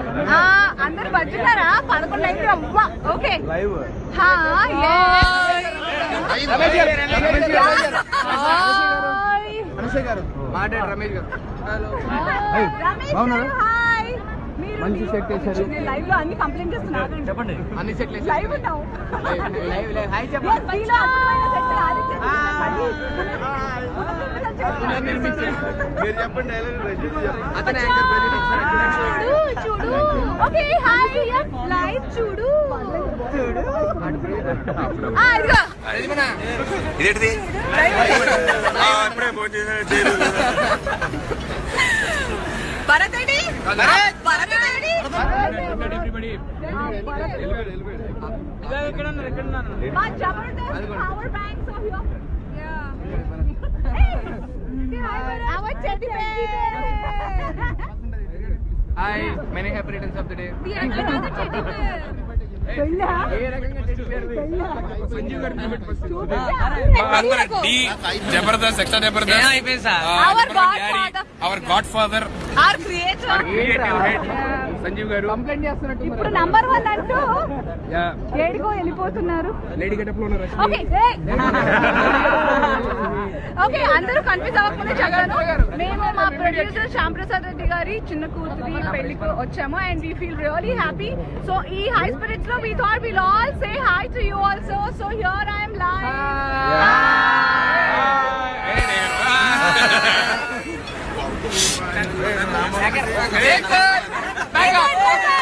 ఆ, అందరు బజ్జున్నారా పదకొండు అయింది అవ్వా ఓకే లైవ్ హా, yes. రమేష్ గారు రమేష్ గారు హాయ్. రమేష్ గారు మాట్లాడు రమేష్ గారు హాయ్. రమేష్ బాగున్నారా? గారు, హాయ్. మీరు మంచి set వేశారు. నేను లైవ్ లో అన్ని కంప్లైంట్ చేస్తున్నాను చెప్పండి అన్ని సెట్లు లైవ్ ఉన్నావు లైవ్ లైవ్ హాయ్ Yes, చెప్పండి మీలో అద్భుతమైన set ఆదిత్య మీరు చెప్పండి డైలాగ్ అతనే చూడు చూడు ఓకే హాయ్ లైవ్ చూడు చూడు ఆ ఇదిగో ఇదేంటిది ఆ, ఇప్పుడే ఫోన్ చేశాను చేయలేదు భరత్ ఏంటి భరత్ ఏంటి మా Jabardasth power banks of you our teddy bear. Hi many happy returns of the day The another teddy bear. పెళ్ళా? ఏ రకంగా టెస్ట్ సంజీవ్ గారు అందరూ the Jabardasth extra Jabardasth Our godfather. Our godfather Our creator. Sanjeev గారు కంప్లైంట్ చేస్తున్నట్టు ఇప్పుడు నంబర్ వన్ అంటూ యా ఏడుకో వెళ్ళిపోతున్నారు లేడీ గెటప్ లో ఉన్నారు ఓకే ఓకే అందరూ కన్ఫ్యూజ్ అవ్వకుండా చదివాను మేము మా ప్రొడ్యూసర్ శ్యామ్ ప్రసాద్ రెడ్డి గారి చిన్న కూతురి పెళ్లికి వచ్చాము and we feel really happy so ఈ హై స్పిరిట్స్ లో we thought will all say hi to you also so here I'm live